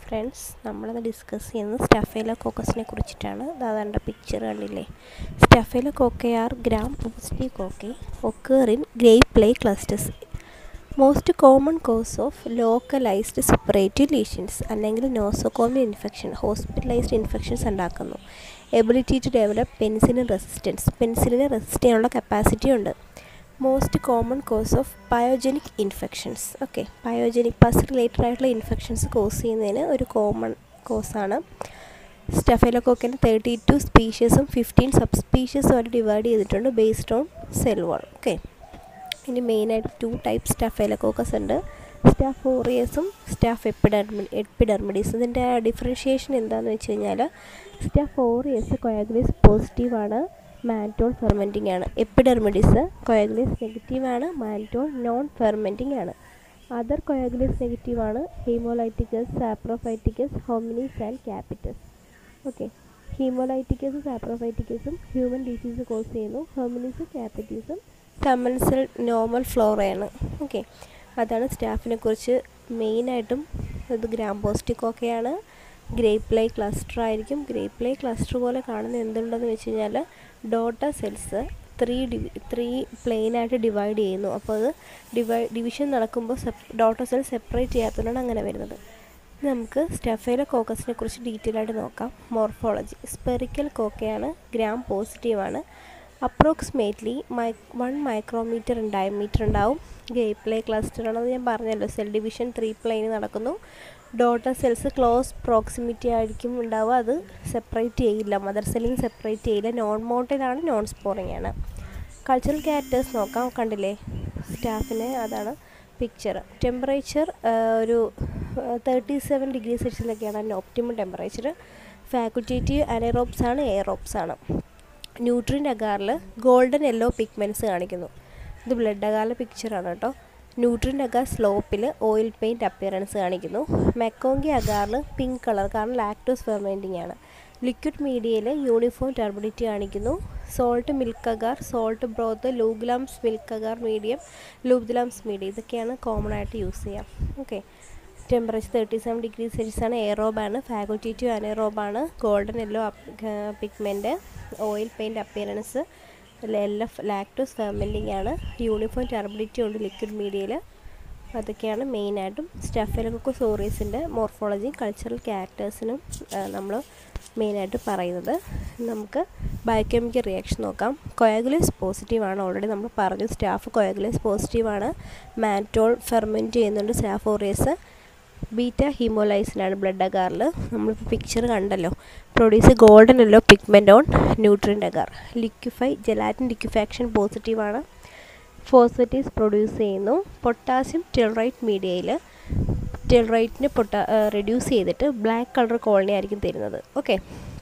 friends നമ്മളിന്ന് discuss ചെയ്യുന്നത് സ്റ്റഫേല കോക്കസിനെ കുറിച്ചിട്ടാണ് അതാണ്ട് പിക്ചർ കണ്ടില്ലേ staphylococci are gram positive cocci occur in grape play clusters most common cause of localized suppurative lesions അല്ലെങ്കിൽ nosocomial infection hospitalized infections ഉണ്ടാക്കുന്നു ability to develop penicillin resistance പെൻസിലിനെ resist ചെയ്യാനുള്ള capacity ഉണ്ട് most common cause of pyogenic infections okay pyogenic pus related ആയിട്ടുള്ള infections cause ചെയ്യുന്നതിന് ഒരു common കോസാണ് സ്റ്റഫേലോകോക്കിൻ്റെ തേർട്ടി ടു സ്പീഷ്യസും ഫിഫ്റ്റീൻ സബ് സ്പീഷ്യസും ആയിട്ട് ഡിവൈഡ് ചെയ്തിട്ടുണ്ട് based on cell wall okay ഇനി മെയിനായിട്ട് ടു ടൈപ്പ് സ്റ്റഫേലോകോക്കസ് ഉണ്ട് സ്റ്റാഫ് ഓറിയസും സ്റ്റാഫ് എപ്പിഡർമി എപ്പിഡർമിഡീസ് ഇതിൻ്റെ ഡിഫറൻഷിയേഷൻ എന്താണെന്ന് വെച്ച് കഴിഞ്ഞാൽ സ്റ്റാഫ് ഓറിയസ് കൊയാഗുലിസ് പോസിറ്റീവാണ് മാൻറ്റോൾ ഫെർമെൻറ്റിംഗ് ആണ് എപ്പിഡെർമിഡിസ് കൊയാഗുലേസ് നെഗറ്റീവ് ആണ് മാൻറ്റോൾ നോൺ ഫെർമെൻറ്റിംഗ് ആണ് അതർ കൊയാഗുലേസ് നെഗറ്റീവ് ആണ് haemolyticus saprophyticus hominis and capitis okay ഹീമോലൈറ്റിക്കസും സാപ്രോഫൈറ്റിക്കസും ഹ്യൂമൻ ഡിസീസ് കോസ് ചെയ്യുന്നു ഹോമിനീസും ക്യാപിറ്റീസും കമൻസൽ നോർമൽ ഫ്ലോറയാണ് ഓക്കെ അതാണ് സ്റ്റാഫിനെ കുറിച്ച് മെയിനായിട്ടും ഇത് ഗ്രാം പോസ്റ്റിക്കൊക്കെയാണ് ഗ്രേപ്പ് ലൈ ക്ലസ്റ്റർ ആയിരിക്കും ഗ്രേപ്പ് ലൈ ക്ലസ്റ്റർ പോലെ കാണുന്ന എന്തുണ്ടെന്ന് വെച്ച് കഴിഞ്ഞാൽ ഡോട്ട സെൽസ് ത്രീ ഡിവി ത്രീ പ്ലെയിനായിട്ട് ഡിവൈഡ് ചെയ്യുന്നു അപ്പോൾ അത് ഡിവൈ ഡിവിഷൻ നടക്കുമ്പോൾ സെപ് ഡോട്ട സെൽ സെപ്പറേറ്റ് ചെയ്യാത്തതുകൊണ്ടാണ് അങ്ങനെ വരുന്നത് നമുക്ക് സ്റ്റഫേല കോക്കസിനെ കുറിച്ച് ഡീറ്റെയിൽ ആയിട്ട് നോക്കാം മോർഫോളജി സ്പെറിക്കൽ കോക്കയാണ് ഗ്രാം പോസിറ്റീവാണ് അപ്രോക്സിമേറ്റ്ലി മൈ വൺ മൈക്രോമീറ്റർ ഡയമീറ്റർ ഉണ്ടാവും ഗ്രേപ്പ് ലൈ ക്ലസ്റ്റർ ആണെന്ന് ഞാൻ പറഞ്ഞല്ലോ സെൽ ഡിവിഷൻ ത്രീ പ്ലെയിന് നടക്കുന്നു ഡോട്ട സെൽസ് ക്ലോസ് പ്രോക്സിമിറ്റി ആയിരിക്കും ഉണ്ടാവുക അത് സെപ്പറേറ്റ് ചെയ്യില്ല മദർ സെല്ലിന് സെപ്പറേറ്റ് ചെയ്യില്ല നോൺ മോട്ടലാണ് നോൺ സ്പോറിങ് ആണ് കൾച്ചറൽ ക്യാരക്ടേഴ്സ് നോക്കാം കണ്ടില്ലേ സ്റ്റാഫിന് അതാണ് പിക്ചർ ടെമ്പറേച്ചർ ഒരു തേർട്ടി സെവൻ ഡിഗ്രി സെൽഷ്യസിലൊക്കെയാണ് അതിൻ്റെ ഒപ്റ്റിമം ടെമ്പറേച്ചർ ഫാക്കുറ്റേറ്റീവ് അനറോപ്സ് ആണ് എയറോപ്സ് ആണ് ന്യൂട്രിൻ അഗാറിൽ ഗോൾഡൻ യെല്ലോ പിഗ്മെൻറ്റ്സ് കാണിക്കുന്നു ഇത് ബ്ലഡ് അഗാറിലെ പിക്ചറാണ് കേട്ടോ ന്യൂട്രിൻ അഗാർ സ്ലോപ്പിൽ ഓയിൽ പെയിൻറ്റ് അപ്പിയറൻസ് കാണിക്കുന്നു മെക്കോങ്കി അഗാറിൽ പിങ്ക് കളർ കാരണം ലാക്ടോസ് ഫെർമെൻറ്റിംഗ് ആണ് ലിക്വിഡ് മീഡിയയിൽ യൂണിഫോം ടർബിഡിറ്റി കാണിക്കുന്നു salt milk agar salt broth Ludlam's milk agar medium Ludlam's medium ഇതൊക്കെയാണ് കോമൺ ആയിട്ട് യൂസ് ചെയ്യാം okay temperature thirty seven degree Celsius ആണ് എയറോബാണ് ഫാഗോറ്റേറ്റീവ് അനേറോബാണ് golden yellow pigment oil paint appearance എല്ലാം ലാക്ടോസ് ഫെർമെൻറ്റിംഗ് ആണ് യൂണിഫോം ടർബിലിറ്റി ഉണ്ട് ലിക്വിഡ് മീഡിയയിൽ അതൊക്കെയാണ് മെയിനായിട്ടും സ്റ്റഫെലക്കോസോറീസിൻ്റെ മോർഫോളജി കൾച്ചറൽ ക്യാരക്ടേഴ്സിനും നമ്മൾ മെയിനായിട്ട് പറയുന്നത് നമുക്ക് ബയോകെമിക്കൽ റിയാക്ഷൻ നോക്കാം കൊയാഗുലേസ് പോസിറ്റീവ് ആണ് ഓൾറെഡി നമ്മൾ പറഞ്ഞു സ്റ്റാഫ് കൊയാഗുലേസ് പോസിറ്റീവ് ആണ് മാൻറ്റോൾ ഫെർമെൻറ്റ് ചെയ്യുന്നുണ്ട് സ്റ്റാഫ് ഓറിയസ് ബീറ്റ ഹീമോലൈസിനാണ് ബ്ലഡ് അഗാറിൽ നമ്മളിപ്പോൾ പിക്ചർ കണ്ടല്ലോ produce golden yellow pigment on nutrient agar liquefy gelatin liquefaction പോസിറ്റീവാണ് ഫോസ്ഫറ്റീസ് പ്രൊഡ്യൂസ് ചെയ്യുന്നു പൊട്ടാസ്യം ടെൽറൈറ്റ് മീഡിയയിൽ ടെൽറൈറ്റിനെ പൊട്ട റെഡ്യൂസ് ചെയ്തിട്ട് ബ്ലാക്ക് കളർ കോളനി ആയിരിക്കും തരുന്നത് ഓക്കെ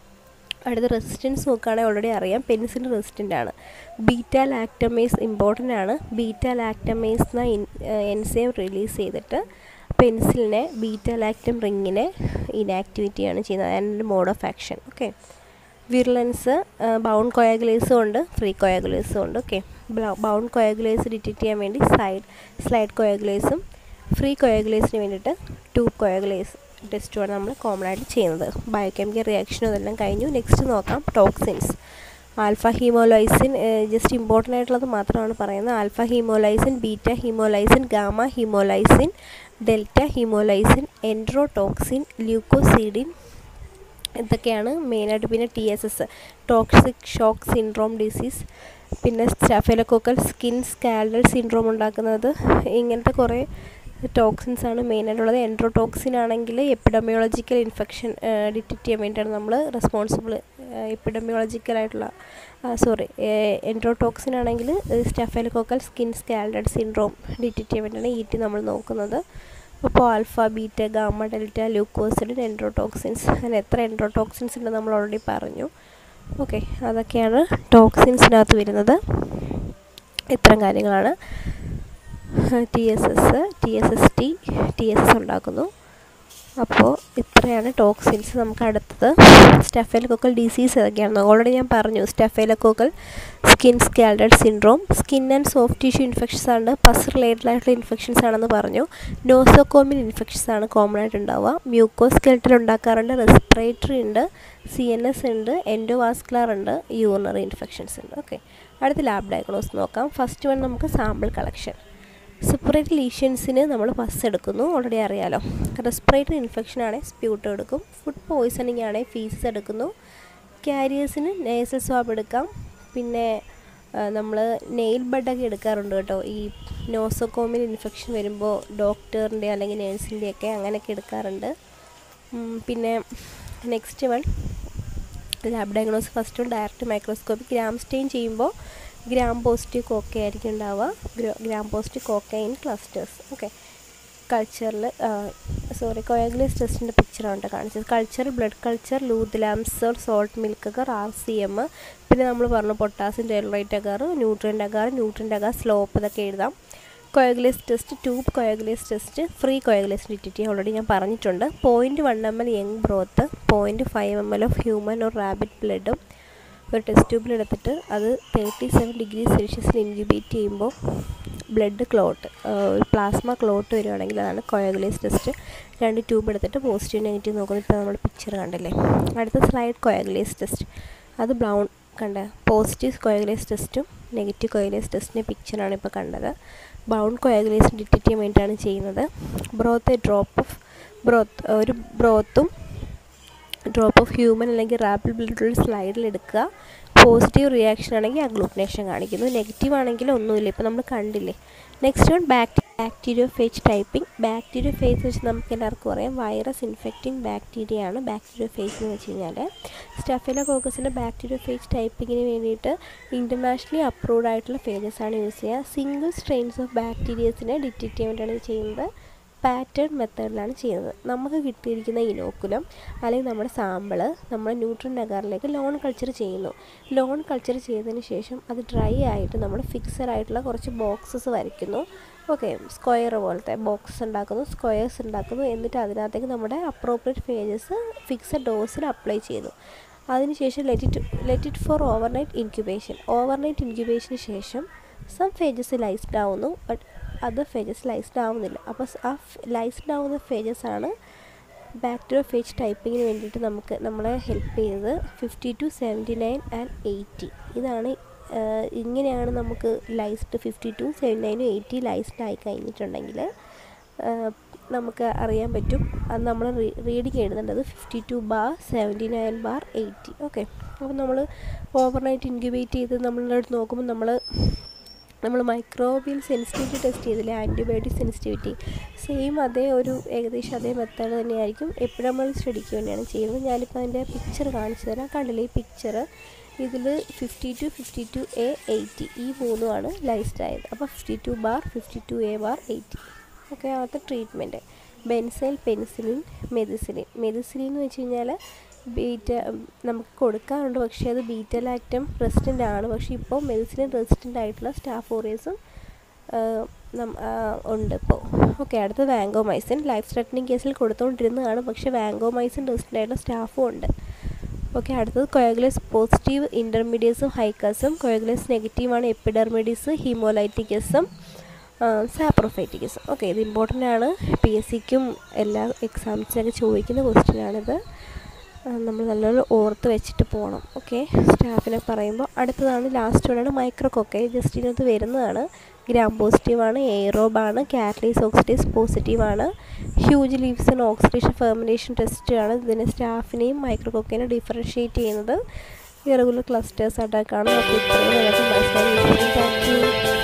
അടുത്ത റെസിസ്റ്റൻസ് നോക്കുകയാണെങ്കിൽ ഓൾറെഡി അറിയാം പെൻസിലിൻ റെസിസ്റ്റൻ്റ് ആണ് ബീറ്റ ലാക്ടമേസ് ഇമ്പോർട്ടൻ്റ് ആണ് ബീറ്റ ലാക്ടമേസ് എന്ന എൻസൈം റിലീസ് ചെയ്തിട്ട് പെൻസിലിനെ ബീറ്റ ലാക്ടം റിങ്ങിനെ ഇനാക്ടിവിറ്റിയാണ് ചെയ്യുന്നത് അതിൻ്റെ mode of action okay virulence bound കൊയാഗുലേസും ഉണ്ട് ഫ്രീ കൊയാഗുലേസും ഉണ്ട് ഓക്കെ ബൗണ്ട് കൊയാഗുലേസ് ഡിറ്റക്റ്റ് ചെയ്യാൻ വേണ്ടി സൈഡ് സ്ലൈഡ് കൊയാഗുലേസും ഫ്രീ കൊയാഗുലേസിന് വേണ്ടിയിട്ട് ട്യൂബ് കൊയാഗുലേസ് ടെസ്റ്റുമാണ് നമ്മൾ കോമൺ ആയിട്ട് ചെയ്യുന്നത് ബയോകെമിക്കൽ റിയാക്ഷനും ഇതെല്ലാം കഴിഞ്ഞു നെക്സ്റ്റ് നോക്കാം toxins alpha haemolysin just important ആയിട്ടുള്ളത് മാത്രമാണ് പറയുന്നത് alpha haemolysin beta haemolysin gamma haemolysin delta haemolysin enterotoxin leucocidin ഇതൊക്കെയാണ് മെയിനായിട്ട് പിന്നെ T S S toxic shock syndrome disease പിന്നെ സ്റ്റഫെലക്കോക്കൽ സ്കിൻ സ്കാൽഡൽ സിൻഡ്രോം ഉണ്ടാക്കുന്നത് ഇങ്ങനത്തെ കുറേ ടോക്സിൻസ് ആണ് മെയിനായിട്ടുള്ളത് എൻഡ്രോടോക്സിൻ ആണെങ്കിൽ എപ്പിഡമിയോളജിക്കൽ ഇൻഫെക്ഷൻ ഡിറ്റക്റ്റ് ചെയ്യാൻ വേണ്ടിയിട്ടാണ് നമ്മൾ റെസ്പോൺസിബിൾ എപ്പിഡമിയോളജിക്കലായിട്ടുള്ള സോറി എൻഡ്രോടോക്സിൻ ആണെങ്കിൽ staphylococcal skin scalded syndrome detect ചെയ്യാൻ വേണ്ടിയിട്ടാണ് ഇ ടി നമ്മൾ നോക്കുന്നത് അപ്പോൾ alpha beta gamma delta leucocid enterotoxins അങ്ങനെ എത്ര എൻഡ്രോടോക്സിൻസ് ഉണ്ട് നമ്മൾ ഓൾറെഡി പറഞ്ഞു ഓക്കെ അതൊക്കെയാണ് ടോക്സിൻസിനകത്ത് വരുന്നത് ഇത്തരം കാര്യങ്ങളാണ് T S S T S S T T S S ഉണ്ടാക്കുന്നു അപ്പോൾ ഇത്രയാണ് ടോക്സിൻസ് നമുക്ക് അടുത്തത് സ്റ്റെഫൈലോക്കോക്കൽ ഡിസീസ് ഏതൊക്കെയാണെന്ന് ഓൾറെഡി ഞാൻ പറഞ്ഞു staphylococcal skin scalded syndrome skin and soft tissue infections ആണ് പസ് റിലേറ്റഡ് ആയിട്ടുള്ള ഇൻഫെക്ഷൻസ് ആണെന്ന് പറഞ്ഞു നോസോകോമിൻ ഇൻഫെക്ഷൻസ് ആണ് കോമൺ ആയിട്ട് ഉണ്ടാവുക മ്യൂക്കോസ്കെൽറ്റൽ ഉണ്ടാക്കാറുണ്ട് റെസ്പിറേറ്ററി ഉണ്ട് സി എൻ എസ് ഉണ്ട് എൻഡോവാസ്കുലർ ഉണ്ട് യൂറിനറി ഇൻഫെക്ഷൻസ് ഉണ്ട് ഓക്കെ അടുത്ത ലാബ് ഡയഗ്നോസ് നോക്കാം ഫസ്റ്റ് വൺ നമുക്ക് സാമ്പിൾ കളക്ഷൻ സെപ്പറേറ്റ് ലീഷ്യൻസിന് നമ്മൾ പസ് എടുക്കുന്നു ഓൾറെഡി അറിയാലോ റെസ്പിറേറ്ററി ഇൻഫെക്ഷൻ ആണെങ്കിൽ സ്പ്യൂട്ട് എടുക്കും ഫുഡ് പോയ്സണിങ് ആണെങ്കിൽ ഫീസസ് എടുക്കുന്നു ക്യാരിയേഴ്സിന് നേസൽ സ്വാബ് എടുക്കാം പിന്നെ നമ്മൾ നെയിൽ ബഡൊക്കെ എടുക്കാറുണ്ട് കേട്ടോ ഈ നോസോകോമിൽ ഇൻഫെക്ഷൻ വരുമ്പോൾ ഡോക്ടറിൻ്റെ അല്ലെങ്കിൽ നേഴ്സിൻ്റെയൊക്കെ അങ്ങനെയൊക്കെ എടുക്കാറുണ്ട് പിന്നെ next one lab diagnose first direct microscopy gram stain ചെയ്യുമ്പോൾ ഗ്രാം പോസിറ്റീവ് കോക്ക ആയിരിക്കും ഉണ്ടാവുക gram positive cocci in clusters okay കൾച്ചറിൽ സോറി കൊയാഗ്ലേസ് ടെസ്റ്റിൻ്റെ പിക്ചറാണ് കാണിച്ചത് കൾച്ചർ ബ്ലഡ് കൾച്ചർ ലൂത്ത് salt milk agar R C M പിന്നെ നമ്മൾ പറഞ്ഞു potassium tellurite agar nutrient agar nutrient agar slope ഇതൊക്കെ എഴുതാം coagulase test tube coagulase test free coagulase ഡിറ്റിറ്റി ഓൾറെഡി ഞാൻ പറഞ്ഞിട്ടുണ്ട് point one M L young broth point five M L of human or rabbit ബ്ലഡും ഒരു ടെസ്റ്റ് ട്യൂബിൽ എടുത്തിട്ട് അത് തേർട്ടി സെവൻ ഡിഗ്രി സെൽഷ്യസിൽ ഇൻക്യുബേറ്റ് ചെയ്യുമ്പോൾ ബ്ലഡ് ക്ലോട്ട് ഒരു പ്ലാസ്മ ക്ലോട്ട് വരുവാണെങ്കിൽ അതാണ് കൊയഗ്ലേസ് ടെസ്റ്റ് രണ്ട് ട്യൂബ് എടുത്തിട്ട് പോസിറ്റീവ് നെഗറ്റീവ് നോക്കുന്നത് ഇപ്പോൾ നമ്മൾ പിക്ചർ കണ്ടില്ലേ അടുത്ത സ്ലൈഡ് കൊയഗ്ലേസ് ടെസ്റ്റ് അത് ബ്രൗൺ കണ്ട പോസിറ്റീവ് കൊയഗ്ലേസ് ടെസ്റ്റും നെഗറ്റീവ് കൊയഗ്ലേസ് ടെസ്റ്റിൻ്റെ പിക്ചറാണ് ഇപ്പോൾ കണ്ടത് ബ്രൗൺ കൊയഗ്ലേസ് ഡിറ്റക്റ്റ് ചെയ്യാൻ വേണ്ടിയിട്ടാണ് ചെയ്യുന്നത് ബ്രോത്ത് ഡ്രോപ്പ് ഓഫ് ബ്രോത്ത് ഒരു ബ്രോത്തും ഡ്രോപ്പ് ഓഫ് ഹ്യൂമൻ അല്ലെങ്കിൽ റാപ്പിഡ് ബ്ലഡുള്ള സ്ലൈഡിൽ എടുക്കുക പോസിറ്റീവ് റിയാക്ഷൻ ആണെങ്കിൽ അഗ്ലൂട്ടിനേഷൻ കാണിക്കുന്നു നെഗറ്റീവ് ആണെങ്കിൽ ഒന്നുമില്ല ഇപ്പോൾ നമ്മൾ കണ്ടില്ലേ നെക്സ്റ്റ് വൺ ബാക്ടി bacteriophage typing bacteriophage വെച്ച് നമുക്ക് എല്ലാവർക്കും അറിയാം വൈറസ് ഇൻഫെക്റ്റിംഗ് ബാക്ടീരിയ ആണ് ബാക്ടീരിയോ ഫേസ് എന്ന് വെച്ച് കഴിഞ്ഞാൽ സ്റ്റഫില കോക്കസിൻ്റെ ബാക്ടീരിയോ ഫേജ് ടൈപ്പിങ്ങിന് വേണ്ടിയിട്ട് ഇൻ്റർനാഷണലി അപ്രൂവ്ഡ് ആയിട്ടുള്ള ഫേജസ് ആണ് യൂസ് ചെയ്യുക സിംഗിൾ സ്ട്രെയിൻസ് ഓഫ് ബാക്ടീരിയസിനെ ഡിറ്റക്റ്റ് ചെയ്യാൻ വേണ്ടിയാണ് ചെയ്യുന്നത് പാറ്റേൺ മെത്തേഡിലാണ് ചെയ്യുന്നത് നമുക്ക് കിട്ടിയിരിക്കുന്ന ഇനോക്കുലം അല്ലെങ്കിൽ നമ്മുടെ സാമ്പിള് നമ്മൾ ന്യൂട്രൻ നഗറിലേക്ക് ലോൺ കൾച്ചർ ചെയ്യുന്നു ലോൺ കൾച്ചർ ചെയ്തതിന് ശേഷം അത് ഡ്രൈ ആയിട്ട് നമ്മൾ ഫിക്സഡ് ആയിട്ടുള്ള കുറച്ച് ബോക്സസ് വരയ്ക്കുന്നു ഓക്കെ സ്ക്വയർ പോലത്തെ ബോക്സ് ഉണ്ടാക്കുന്നു സ്ക്വയേഴ്സ് ഉണ്ടാക്കുന്നു എന്നിട്ട് അതിനകത്തേക്ക് നമ്മുടെ അപ്രോപ്രിയറ്റ് ഫേജസ് ഫിക്സഡ് ഡോസിൽ അപ്ലൈ ചെയ്യുന്നു അതിനുശേഷം let it let it for overnight incubation overnight ഇൻക്യുബേഷന് ശേഷം സം ഫേജസ് ലൈസ്ഡ് ആവുന്നു ബട്ട് അതർ ഫേജസ് ലൈസ്ഡ് ആവുന്നില്ല അപ്പോൾ ആ ലൈസ്ഡ് ആവുന്ന ഫേജസ് ആണ് ബാക്ടീരിയ ഫേജ് ടൈപ്പിങ്ങിന് വേണ്ടിയിട്ട് നമുക്ക് നമ്മളെ ഹെൽപ്പ് ചെയ്തത് fifty two seventy nine and eighty ഇതാണ് ഇങ്ങനെയാണ് നമുക്ക് ലൈസ്ഡ് ഫിഫ്റ്റി ടു സെവൻറ്റി നയനും എയ്റ്റി ലൈസ്ഡ് ആയി കഴിഞ്ഞിട്ടുണ്ടെങ്കിൽ നമുക്ക് അറിയാൻ പറ്റും അത് നമ്മൾ റീഡിങ് എഴുതേണ്ടത് fifty two bar seventy nine bar eighty okay അപ്പോൾ നമ്മൾ ഓവർനൈറ്റ് ഇൻക്യുബേറ്റ് ചെയ്ത് നമ്മളെടുത്ത് നോക്കുമ്പോൾ നമ്മൾ നമ്മൾ മൈക്രോബിയൽ സെൻസിറ്റിവിറ്റി ടെസ്റ്റ് ചെയ്തില്ലേ ആൻറ്റിബയോട്ടിക് സെൻസിറ്റിവിറ്റി സെയിം അതേ ഒരു ഏകദേശം അതേ മെത്തേഡ് തന്നെയായിരിക്കും എപ്പോഴും നമ്മൾ സ്റ്റഡിക്ക് വേണ്ടിയാണ് ചെയ്യുന്നത് ഞാനിപ്പോൾ അതിൻ്റെ പിക്ചർ കാണിച്ചു തരാം കണ്ടില്ലേ ഈ പിക്ചർ ഇതിൽ fifty two fifty two A eighty ഈ മൂന്നുമാണ് ലൈസ്റ്റ് ആയത് അപ്പോൾ fifty two bar fifty two A bar eighty okay അവിടുത്തെ treatment benzyl penicillin methicillin methicillin എന്ന് വെച്ച് കഴിഞ്ഞാൽ ബീറ്റ നമുക്ക് കൊടുക്കാറുണ്ട് പക്ഷേ അത് ബീറ്റ ലാക്റ്റം റെസിസ്റ്റൻ്റ് ആണ് പക്ഷേ ഇപ്പോൾ മെഡിസിൻ റെസിസ്റ്റൻ്റ് ആയിട്ടുള്ള സ്റ്റാഫ് ഓറിയസും ഉണ്ട് ഇപ്പോൾ ഓക്കെ അടുത്ത വാങ്കോമൈസിൻ ലൈഫ് ത്രെറ്റനിങ് കേസിൽ കൊടുത്തുകൊണ്ടിരുന്നതാണ് പക്ഷേ വാങ്കോമൈസിൻ റെസിസ്റ്റൻ്റ് ആയിട്ടുള്ള സ്റ്റാഫും ഉണ്ട് ഓക്കെ അടുത്തത് കൊയഗ്ലേസ് പോസിറ്റീവ് ഇൻ്റർമീഡിയറ്റ്സും ഹൈക്കസും കൊയഗ്ലേസ് നെഗറ്റീവാണ് എപ്പിഡെർമിഡിസ് ഹീമോലൈറ്റിക്കസും സാപ്രോഫൈറ്റിക്കസും ഓക്കെ ഇത് ഇമ്പോർട്ടൻ്റ് ആണ് പി എസ് സിക്കും എല്ലാ എക്സാംസിനൊക്കെ ചോദിക്കുന്ന ക്വസ്റ്റ്യനാണിത് നമ്മൾ നല്ലോണം ഓർത്ത് വെച്ചിട്ട് പോകണം ഓക്കെ സ്റ്റാഫിനെ പറയുമ്പോൾ അടുത്തതാണ് ലാസ്റ്റ് വേണമാണ് മൈക്രോക്കൊക്കെ ജസ്റ്റ് ഇതിനകത്ത് വരുന്നതാണ് ഗ്രാം പോസിറ്റീവാണ് എയറോബാണ് കാറ്റലീസ് ഓക്സിഡേസ് പോസിറ്റീവാണ് Hugh Leifson and oxidation fermentation test ആണ് ഇതിനെ സ്റ്റാഫിനെയും മൈക്രോക്കൊക്കേനെ ഡിഫറൻഷ്യേറ്റ് ചെയ്യുന്നത് ഇറഗുലർ ക്ലസ്റ്റേഴ്സ് അറ്റാക്കാണ് അപ്പോൾ ഇത്രയും നമുക്ക് മനസ്സിലാക്കി താങ്ക് യു